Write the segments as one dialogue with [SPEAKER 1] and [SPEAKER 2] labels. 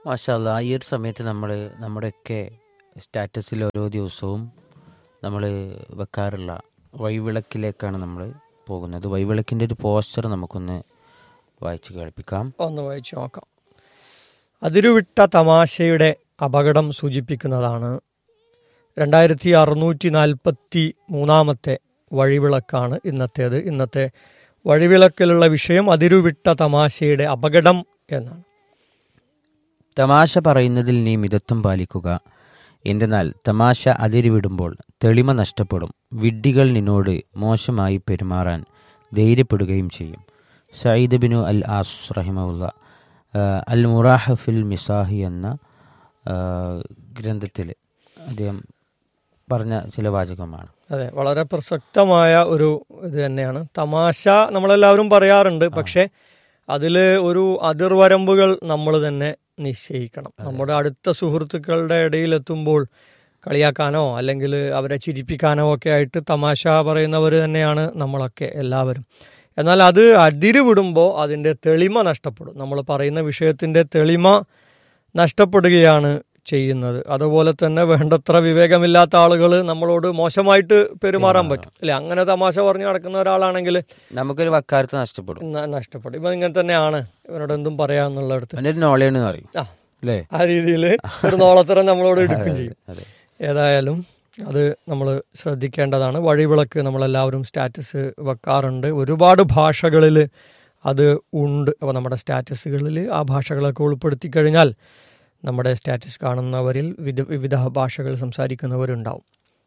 [SPEAKER 1] മാഷാല്ല ഈ ഒരു സമയത്ത് നമ്മൾ നമ്മുടെയൊക്കെ സ്റ്റാറ്റസിൽ ഓരോ ദിവസവും നമ്മൾ വെക്കാറുള്ള വഴിവിളക്കിലേക്കാണ് നമ്മൾ പോകുന്നത് വഴിവിളക്കിൻ്റെ ഒരു പോസ്റ്റർ നമുക്കൊന്ന് വായിച്ച് കേൾപ്പിക്കാം
[SPEAKER 2] ഒന്ന് വായിച്ചു നോക്കാം അതിരുവിട്ട തമാശയുടെ അപകടം സൂചിപ്പിക്കുന്നതാണ് രണ്ടായിരത്തി അറുന്നൂറ്റി നാൽപ്പത്തി മൂന്നാമത്തെ വഴിവിളക്കാണ് ഇന്നത്തേത് ഇന്നത്തെ വഴിവിളക്കിലുള്ള വിഷയം അതിരുവിട്ട തമാശയുടെ അപകടം എന്നാണ്
[SPEAKER 1] തമാശ പറയുന്നതിൽ നീ മിതത്വം പാലിക്കുക എന്തെന്നാൽ തമാശ അതിരുവിടുമ്പോൾ തെളിമ നഷ്ടപ്പെടും വിഡ്ഢികൾ നിന്നോട് മോശമായി പെരുമാറാൻ ധൈര്യപ്പെടുകയും ചെയ്യും സയ്യിദ് ബിനു അൽ ആസ് റഹിമുള്ള അൽ മുറാഹഫിൽ മിസാഹി എന്ന ഗ്രന്ഥത്തിൽ അദ്ദേഹം പറഞ്ഞ ചില വാചകമാണ്
[SPEAKER 2] അതെ വളരെ പ്രസക്തമായ ഒരു ഇത് തന്നെയാണ് തമാശ നമ്മളെല്ലാവരും പറയാറുണ്ട് പക്ഷെ അതിൽ ഒരു അതിർവരമ്പുകൾ നമ്മൾ തന്നെ നിശ്ചയിക്കണം നമ്മുടെ അടുത്ത സുഹൃത്തുക്കളുടെ ഇടയിൽ എത്തുമ്പോൾ കളിയാക്കാനോ അല്ലെങ്കിൽ അവരെ ചിരിപ്പിക്കാനോ ഒക്കെ ആയിട്ട് തമാശ പറയുന്നവർ തന്നെയാണ് നമ്മളൊക്കെ എല്ലാവരും എന്നാൽ അത് അതിര് വിടുമ്പോൾ അതിൻ്റെ തെളിമ നഷ്ടപ്പെടും നമ്മൾ പറയുന്ന വിഷയത്തിൻ്റെ തെളിമ നഷ്ടപ്പെടുകയാണ് ചെയ്യുന്നത് അതുപോലെ തന്നെ വേണ്ടത്ര വിവേകമില്ലാത്ത ആളുകൾ നമ്മളോട് മോശമായിട്ട് പെരുമാറാൻ പറ്റും അല്ലെ അങ്ങനെ തമാശ പറഞ്ഞു നടക്കുന്ന ഒരാളാണെങ്കിൽ
[SPEAKER 1] നമുക്കൊരു വക്കാലത്ത് നഷ്ടപ്പെടും
[SPEAKER 2] ന- നഷ്ടപ്പെടും ഇവൻ ഇങ്ങനെ തന്നെയാണ് ഇവനോട് എന്തും പറയാന്നുള്ളിടത്ത്
[SPEAKER 1] അവൻ്റെ ഒരു നോളേന്ന് പറയും
[SPEAKER 2] ആ
[SPEAKER 1] അല്ലേ
[SPEAKER 2] ആ രീതിയിൽ ഒരു നോളത്തരം നമ്മളോട് എടുക്കും ചെയ്യും
[SPEAKER 1] അതെ
[SPEAKER 2] ഏതായാലും അത് നമ്മൾ ശ്രദ്ധിക്കേണ്ടതാണ് വഴിവിളക്ക് നമ്മളെല്ലാവരും സ്റ്റാറ്റസ് വെക്കാറുണ്ട് ഒരുപാട് ഭാഷകളിൽ അത് ഉണ്ട് അപ്പോൾ നമ്മുടെ സ്റ്റാറ്റസുകളിൽ ആ ഭാഷകളൊക്കെ ഉൾപ്പെടുത്തി കഴിഞ്ഞാൽ നമ്മുടെ സ്റ്റാറ്റസ് കാണുന്നവരിൽ വിധ വിവിധ ഭാഷകൾ സംസാരിക്കുന്നവരുണ്ടാവും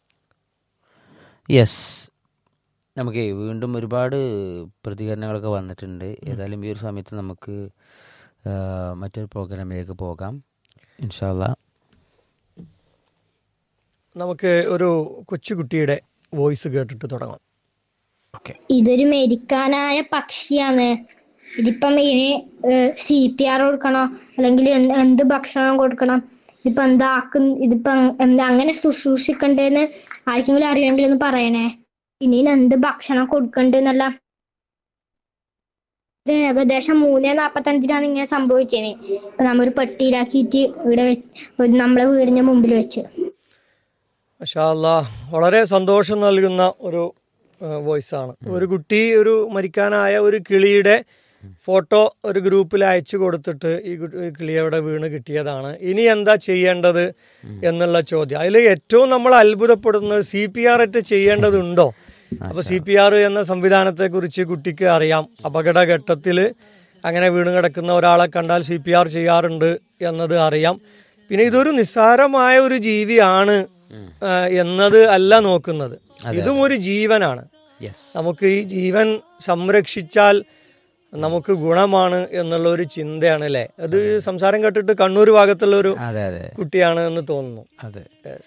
[SPEAKER 1] യെസ് നമുക്ക് വീണ്ടും ഒരുപാട് പ്രതികരണങ്ങളൊക്കെ വന്നിട്ടുണ്ട് ഏതായാലും ഈ ഒരു സമയത്ത് നമുക്ക് ആ, മറ്റൊരു പ്രോഗ്രാമിലേക്ക് പോകാം ഇൻഷാല്ല
[SPEAKER 2] നമുക്ക് ഒരു കൊച്ചുകുട്ടിയുടെ വോയിസ് കേട്ടിട്ട് തുടങ്ങാം
[SPEAKER 1] ഓക്കെ
[SPEAKER 3] ഇതൊരു മെരിക്കാനായ പക്ഷിയാണ് ഇതിപ്പം ഇതിന് സി പി ആർ കൊടുക്കണോ അല്ലെങ്കിൽ എന്ത് എന്ത് ഭക്ഷണം കൊടുക്കണം ഇതിപ്പോ എന്താക്കും ഇതിപ്പം എന്താ അങ്ങനെ ശുശ്രൂഷിക്കണ്ടേന്ന് ആർക്കെങ്കിലും അറിയുമെങ്കിൽ ഒന്ന് പറയണേ ഇനി ഇതിന് എന്ത് ഭക്ഷണം കൊടുക്കണ്ടെന്നല്ല ഇത് ഏകദേശം മൂന്നേ നാപ്പത്തഞ്ചിനാണ് ഇങ്ങനെ സംഭവിച്ചത് ഇപ്പൊ നമ്മൊരു പെട്ടിയിലാക്കിയിട്ട് ഇവിടെ വെച്ച് നമ്മളെ വീടിന്റെ മുമ്പിൽ വെച്ച്
[SPEAKER 2] മഷാല്ല വളരെ സന്തോഷം നൽകുന്ന ഒരു വോയിസ് ആണ് ഒരു കുട്ടി ഒരു മരിക്കാനായ ഒരു കിളിയുടെ ഫോട്ടോ ഒരു ഗ്രൂപ്പിൽ അയച്ചു കൊടുത്തിട്ട് ഈ കു- ഈ കിളി അവിടെ വീണ് കിട്ടിയതാണ് ഇനി എന്താ ചെയ്യേണ്ടത് എന്നുള്ള ചോദ്യം അതിൽ ഏറ്റവും നമ്മൾ അത്ഭുതപ്പെടുന്നത് സി പി ആർ ഒക്കെ ചെയ്യേണ്ടതുണ്ടോ അപ്പൊ സി പി ആർ എന്ന സംവിധാനത്തെ കുറിച്ച് കുട്ടിക്ക് അറിയാം അപകടഘട്ടത്തിൽ അങ്ങനെ വീണ് കിടക്കുന്ന ഒരാളെ കണ്ടാൽ സി പി ആർ ചെയ്യാറുണ്ട് എന്നത് അറിയാം പിന്നെ ഇതൊരു നിസ്സാരമായ ഒരു ജീവിയാണ് ആ, എന്നത് അല്ല നോക്കുന്നത് ഇതും ഒരു ജീവനാണ്
[SPEAKER 1] യെസ്
[SPEAKER 2] നമുക്ക് ഈ ജീവൻ സംരക്ഷിച്ചാൽ നമുക്ക് ഗുണമാണ് എന്നുള്ള ഒരു ചിന്തയാണ് അല്ലേ അത് സംസാരം കേട്ടിട്ട് കണ്ണൂർ ഭാഗത്തുള്ള ഒരു
[SPEAKER 1] അതെ അതെ
[SPEAKER 2] കുട്ടിയാണ് എന്ന് തോന്നുന്നു
[SPEAKER 1] അതെ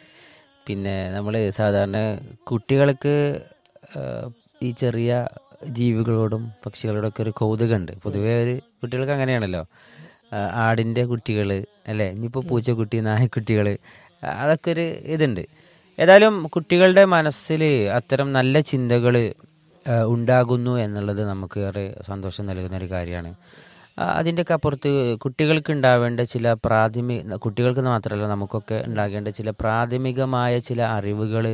[SPEAKER 1] പിന്നെ നമ്മൾ സാധാരണ കുട്ടികൾക്ക് ആ, ഈ ചെറിയ ജീവികളോടും പക്ഷികളോടൊക്കെ ഒരു കൗതുകമുണ്ട് പൊതുവേ ഒരു കുട്ടികൾക്ക് അങ്ങനെയാണല്ലോ ആ, ആടിൻ്റെ കുട്ടികൾ അല്ലേ ഇനിയിപ്പോൾ പൂച്ചക്കുട്ടി നായക്കുട്ടികൾ അതൊക്കെ ഒരു ഇതുണ്ട് ഏതായാലും കുട്ടികളുടെ മനസ്സിൽ അത്തരം നല്ല ചിന്തകൾ ഉണ്ടാകുന്നു എന്നുള്ളത് നമുക്ക് ഏറെ സന്തോഷം നൽകുന്ന ഒരു കാര്യമാണ് ആ, അതിൻ്റെയൊക്കെ അപ്പുറത്ത് കുട്ടികൾക്ക് ഉണ്ടാവേണ്ട ചില പ്രാഥമിക കുട്ടികൾക്ക് മാത്രമല്ല നമുക്കൊക്കെ ഉണ്ടാകേണ്ട ചില പ്രാഥമികമായ ചില അറിവുകൾ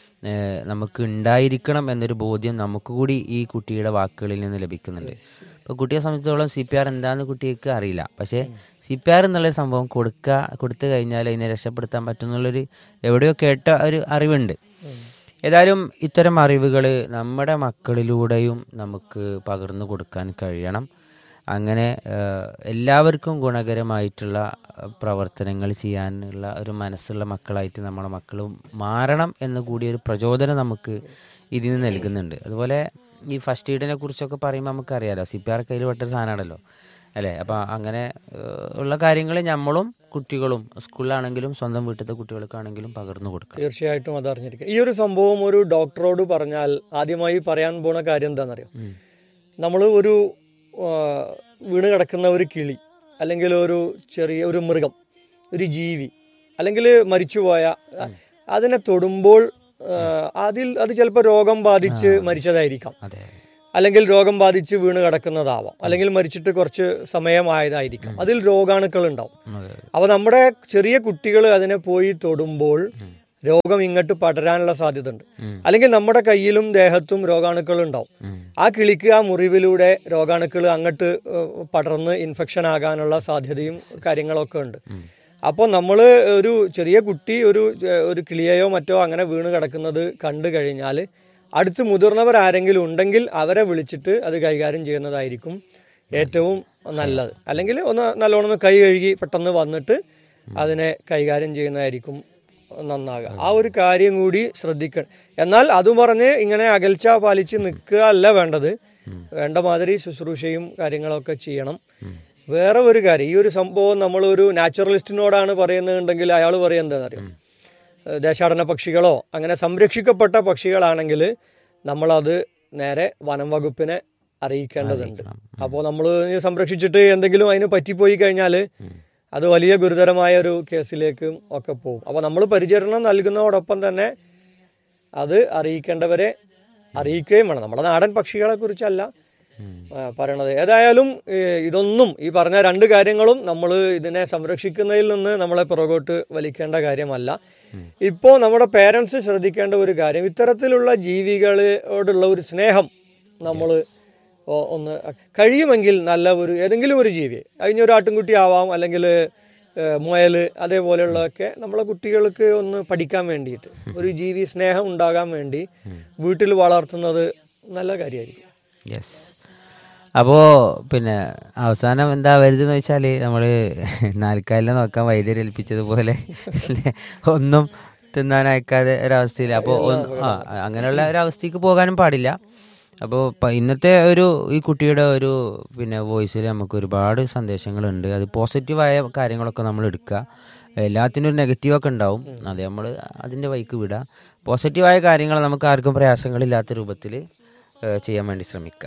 [SPEAKER 1] നമുക്ക് ഉണ്ടായിരിക്കണം എന്നൊരു ബോധ്യം നമുക്ക് കൂടി ഈ കുട്ടിയുടെ വാക്കുകളിൽ നിന്ന് ലഭിക്കുന്നുണ്ട് ഇപ്പോൾ കുട്ടിയെ സംബന്ധിച്ചിടത്തോളം സി പി ആർ എന്താണെന്ന് കുട്ടിക്ക് അറിയില്ല പക്ഷേ സി പി ആർ എന്നുള്ളൊരു സംഭവം കൊടുക്കുക കൊടുത്തു കഴിഞ്ഞാൽ അതിനെ രക്ഷപ്പെടുത്താൻ പറ്റുന്നുള്ളൊരു എവിടെയോ കേട്ട ഒരു അറിവുണ്ട് ഏതായാലും ഇത്തരം അറിവുകൾ നമ്മുടെ മക്കളിലൂടെയും നമുക്ക് പകർന്നു കൊടുക്കാൻ കഴിയണം അങ്ങനെ ഏഹ്, എല്ലാവർക്കും ഗുണകരമായിട്ടുള്ള ഏഹ്, പ്രവർത്തനങ്ങൾ ചെയ്യാനുള്ള ഒരു മനസ്സുള്ള മക്കളായിട്ട് നമ്മുടെ മക്കൾ മാറണം എന്ന് കൂടി ഒരു പ്രചോദനം നമുക്ക് ഇതിന് നൽകുന്നുണ്ട് അതുപോലെ ഈ ഫസ്റ്റ് എയ്ഡിനെ കുറിച്ചൊക്കെ പറയുമ്പോൾ നമുക്കറിയാലോ സി പി ആർ കയ്യിൽ പെട്ടൊരു സാധനമാണല്ലോ അല്ലേ അപ്പം അങ്ങനെ ഏഹ്, ഉള്ള കാര്യങ്ങൾ നമ്മളും കുട്ടികളും സ്കൂളിലാണെങ്കിലും സ്വന്തം വീട്ടിലത്തെ കുട്ടികൾക്കാണെങ്കിലും പകർന്നു കൊടുക്കണം
[SPEAKER 2] തീർച്ചയായിട്ടും അത് അറിഞ്ഞിരിക്കുക ഈ ഒരു സംഭവം ഒരു ഡോക്ടറോട് പറഞ്ഞാൽ ആദ്യമായി പറയാൻ പോണ കാര്യം എന്താണെന്നറിയോ നമ്മൾ ഒരു ആ, വീണ് കിടക്കുന്ന ഒരു കിളി അല്ലെങ്കിൽ ഒരു ചെറിയ ഒരു മൃഗം ഒരു ജീവി അല്ലെങ്കിൽ മരിച്ചുപോയ അതിനെ തൊടുമ്പോൾ ആ, അതിൽ അത് ചിലപ്പോൾ രോഗം ബാധിച്ച് മരിച്ചതായിരിക്കാം
[SPEAKER 1] അതെ
[SPEAKER 2] അല്ലെങ്കിൽ രോഗം ബാധിച്ച് വീണ് കിടക്കുന്നതാവാം അല്ലെങ്കിൽ മരിച്ചിട്ട് കുറച്ച് സമയമായതായിരിക്കാം അതിൽ രോഗാണുക്കൾ ഉണ്ടാവും
[SPEAKER 1] അതെ
[SPEAKER 2] അപ്പോൾ നമ്മുടെ ചെറിയ കുട്ടികൾ അതിനെ പോയി തൊടുമ്പോൾ രോഗം ഇങ്ങോട്ട് പടരാനുള്ള സാധ്യത ഉണ്ട്
[SPEAKER 1] ഉം.
[SPEAKER 2] അല്ലെങ്കിൽ നമ്മുടെ കയ്യിലും ദേഹത്തും രോഗാണുക്കൾ ഉണ്ടാവും
[SPEAKER 1] ഉം.
[SPEAKER 2] ആ കിളിക്ക് ആ മുറിവിലൂടെ രോഗാണുക്കൾ അങ്ങോട്ട് ഏഹ്, പടർന്ന് ഇൻഫെക്ഷൻ ആകാനുള്ള സാധ്യതയും കാര്യങ്ങളൊക്കെ ഉണ്ട് അപ്പോൾ നമ്മൾ ഒരു ചെറിയ കുട്ടി ഒരു ഏഹ്, ഒരു കിളിയെയോ മറ്റോ അങ്ങനെ വീണ് കിടക്കുന്നത് കണ്ടു കഴിഞ്ഞാൽ അടുത്ത് മുതിർന്നവർ ആരെങ്കിലും ഉണ്ടെങ്കിൽ അവരെ വിളിച്ചിട്ട് അത് കൈകാര്യം ചെയ്യുന്നതായിരിക്കും ഏറ്റവും നല്ലത് അല്ലെങ്കിൽ ഒന്ന് നല്ലോണം ഒന്ന് കൈ കഴുകി പെട്ടെന്ന് വന്നിട്ട് അതിനെ കൈകാര്യം ചെയ്യുന്നതായിരിക്കും നന്നാകുക ആ ഒരു കാര്യം കൂടി ശ്രദ്ധിക്കണം എന്നാൽ അതും പറഞ്ഞ് ഇങ്ങനെ അകൽച്ച പാലിച്ച് നിൽക്കുക അല്ല വേണ്ടത് വേണ്ട മാതിരി ശുശ്രൂഷയും കാര്യങ്ങളൊക്കെ ചെയ്യണം വേറെ ഒരു കാര്യം ഈ ഒരു സംഭവം നമ്മളൊരു നാച്ചുറലിസ്റ്റിനോടാണ് പറയുന്നുണ്ടെങ്കിൽ അയാൾ പറയുന്നത് അറിയാം ദേശാടന പക്ഷികളോ അങ്ങനെ സംരക്ഷിക്കപ്പെട്ട പക്ഷികളാണെങ്കിൽ നമ്മളത് നേരെ വനം വകുപ്പിനെ അറിയിക്കേണ്ടതുണ്ട് അപ്പോൾ നമ്മൾ സംരക്ഷിച്ചിട്ട് എന്തെങ്കിലും അതിന് പറ്റിപ്പോയി കഴിഞ്ഞാൽ അത് വലിയ ഗുരുതരമായ ഒരു കേസിലേക്കും ഒക്കെ പോകും അപ്പോൾ നമ്മൾ പരിചരണം നൽകുന്നതോടൊപ്പം തന്നെ അത് അറിയിക്കേണ്ടവരെ അറിയിക്കുകയും വേണം നമ്മുടെ നാടൻ പക്ഷികളെ കുറിച്ചല്ല ആ, പറയണത് ഏതായാലും ഏ, ഇതൊന്നും ഈ പറഞ്ഞ രണ്ട് കാര്യങ്ങളും നമ്മൾ ഇതിനെ സംരക്ഷിക്കുന്നതിൽ നിന്ന് നമ്മളെ പുറകോട്ട് വലിക്കേണ്ട കാര്യമല്ല ഇപ്പോൾ നമ്മുടെ പേരൻസ് ശ്രദ്ധിക്കേണ്ട ഒരു കാര്യം ഇത്തരത്തിലുള്ള ജീവികളോടുള്ള ഒരു സ്നേഹം നമ്മൾ ഒന്ന് കഴിയുമെങ്കിൽ നല്ല ഒരു ഏതെങ്കിലും ഒരു ജീവി അതിനൊരു ആട്ടിൻകുട്ടി ആവാം അല്ലെങ്കിൽ മുയൽ അതേപോലെയുള്ളതൊക്കെ നമ്മളെ കുട്ടികൾക്ക് ഒന്ന് പഠിക്കാൻ വേണ്ടിയിട്ട് ഒരു ജീവി സ്നേഹം ഉണ്ടാകാൻ വേണ്ടി വീട്ടിൽ വളർത്തുന്നത് നല്ല കാര്യമായിരിക്കും
[SPEAKER 1] യെസ് അപ്പോൾ പിന്നെ അവസാനം എന്താ വരുതെന്ന് വെച്ചാൽ നമ്മൾ നാൽക്കാലിനെ നോക്കാൻ വൈദ്യരെ ഏൽപ്പിച്ചതുപോലെ ഒന്നും തിന്നാൻ അയക്കാതെ ഒരവസ്ഥയിൽ അപ്പോൾ ആ അങ്ങനെയുള്ള ഒരവസ്ഥയ്ക്ക് പോകാനും പാടില്ല അപ്പോൾ ഇന്നത്തെ ഒരു ഈ കുട്ടിയുടെ ഒരു പിന്നെ വോയിസിൽ നമുക്ക് ഒരുപാട് സന്ദേശങ്ങളുണ്ട് അത് പോസിറ്റീവായ കാര്യങ്ങളൊക്കെ നമ്മൾ എടുക്കുക എല്ലാത്തിനും ഒരു നെഗറ്റീവൊക്കെ ഉണ്ടാവും അത് നമ്മൾ അതിൻ്റെ വഴിക്ക് വിടുക പോസിറ്റീവായ കാര്യങ്ങൾ നമുക്ക് ആർക്കും പ്രയാസങ്ങളില്ലാത്ത രൂപത്തിൽ ചെയ്യാൻ വേണ്ടി ശ്രമിക്കുക